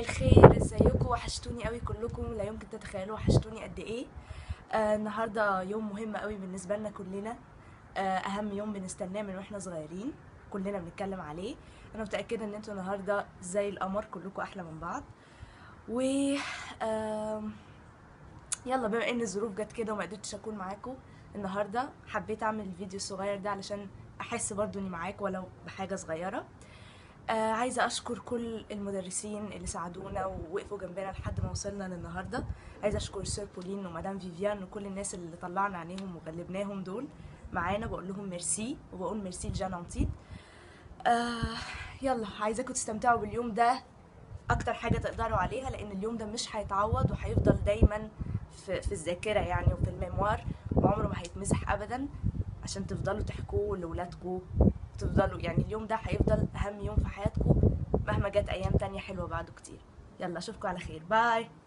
الخير ازيكم وحشتوني قوي كلكم لا يمكن تتخيلوا وحشتوني قد ايه آه النهارده يوم مهم قوي بالنسبه لنا كلنا آه اهم يوم بنستناه من واحنا صغيرين كلنا بنتكلم عليه انا متاكده ان انتوا النهارده زي القمر كلكم احلى من بعض و آم، يلا بما ان الظروف جت كده وما قدرتش اكون معاكم النهارده حبيت اعمل الفيديو الصغير ده علشان احس برضو اني معاكم ولو بحاجه صغيره آه عايزه اشكر كل المدرسين اللي ساعدونا ووقفوا جنبنا لحد ما وصلنا للنهارده عايزه اشكر سير بولين ومدام فيفيان وكل الناس اللي طلعنا عينيهم وغلبناهم دول معانا بقول لهم ميرسي وبقول ميرسي لجان انتيد آه يلا عايزاكم تستمتعوا باليوم ده اكتر حاجه تقدروا عليها لان اليوم ده مش هيتعوض وهيفضل دايما في, في الذاكره يعني وفي الميموار وعمره ما هيتمسح ابدا عشان تفضلوا تحكوه لاولادكم تفضلوا يعني اليوم ده هيفضل اهم يوم في حياتكم مهما جت ايام تانية حلوه بعده كتير يلا اشوفكم على خير باي